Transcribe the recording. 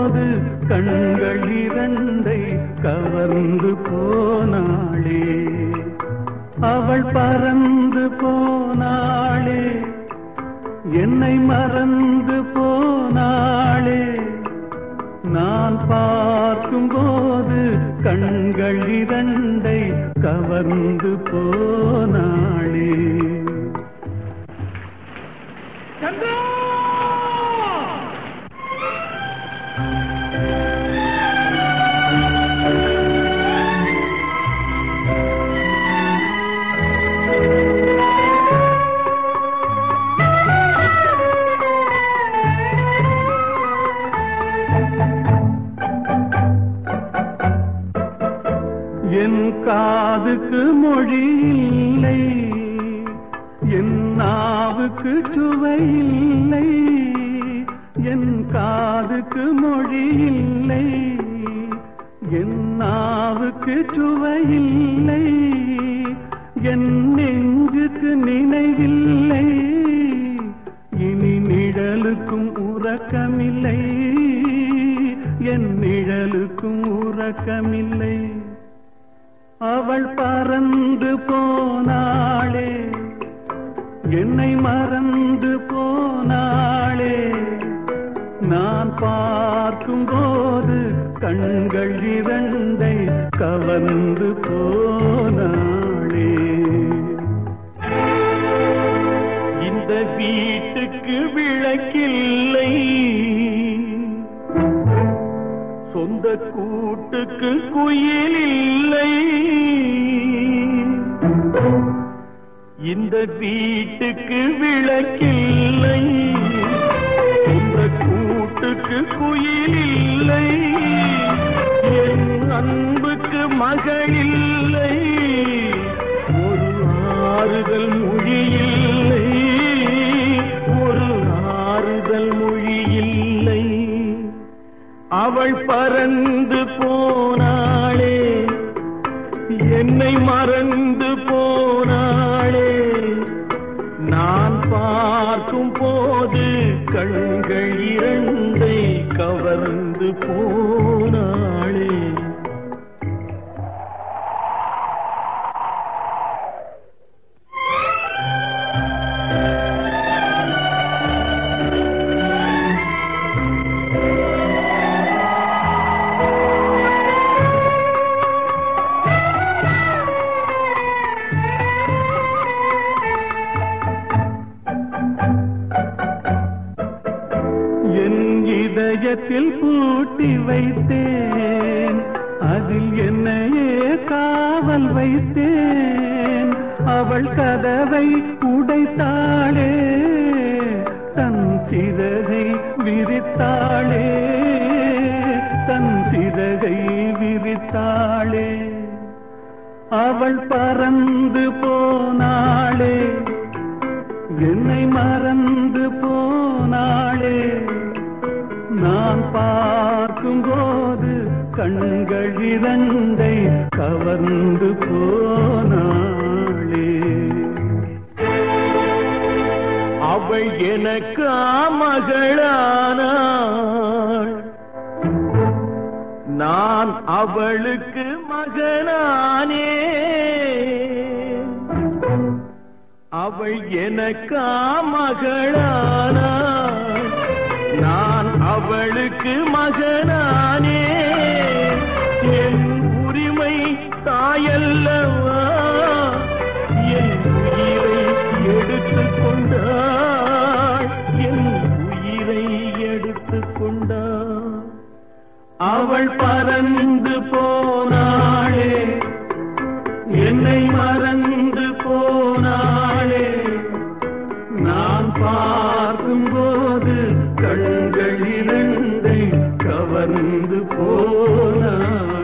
போது கண்கள் இரண்டை கவர்ந்து போனாளே அவள் பறந்து போனாளே என்னை மறந்து போனாளே நான் பார்க்கும்போது கண்கள் இரண்டை கவர்ந்து போனாளே என் காதுக்கு மொழி இல்லை என் நாவுக்கு சுவை இல்லை என் காதுக்கு மொழி இல்லை என் நாவுக்கு சுவை இல்லை என் நெஞ்சுக்கு நினைவில்லை இனி நிழலுக்கும் உறக்கமில்லை என் நிழலுக்கும் உறக்கமில்லை அவள் பறந்து போனாளே என்னை மறந்து போனாளே நான் பார்க்கும்போது கண்கள் இரண்டை கவர்ந்து போனாளே இந்த வீட்டுக்கு விளக்கில்லை சொந்த கூட்டுக்கு குயில் இல்லை இந்த வீட்டுக்கு விளக்கில்லை சொந்த கூட்டுக்கு குயில் இல்லை என் அன்புக்கு மகள் இல்லை ஒரு ஆறுதல் மொழி இல்லை ஒரு ஆறுதல் மொழி இல்லை அவள் பறந்து போனாளே என்னை மறந்து போனாளே நான் பார்க்கும் போது கண்கள் இரண்டை கவர்ந்து போனாளே என் இதயத்தில் பூட்டி வைத்தேன் அதில் என்னையே காவல் வைத்தேன் அவள் கதவை உடைத்தாளே தன் சிறகை விரித்தாளே தன் சிறகை விரித்தாளே அவள் பறந்து போனாளே என்னை மறந்து போனாளே நான் பார்க்கும்போது கண்கள் இரண்டை கவர்ந்து போனாளே அவள் எனக்கு மகளானாள் நான் அவளுக்கு மகனானே அவள் எனக்கா மகளானாள் நான் அவளுக்கு மகனானே என் உரிமை தாயல்லவா என் உயிரை எடுத்துக் கொண்டாள் என் உயிரை எடுத்துக் கொண்டாள் அவள் பறந்து போனாளே என்னை மறந்து போனாளே நான் பார்க்கும்போது கண்கள் இரண்டை கவர்ந்து போனாள்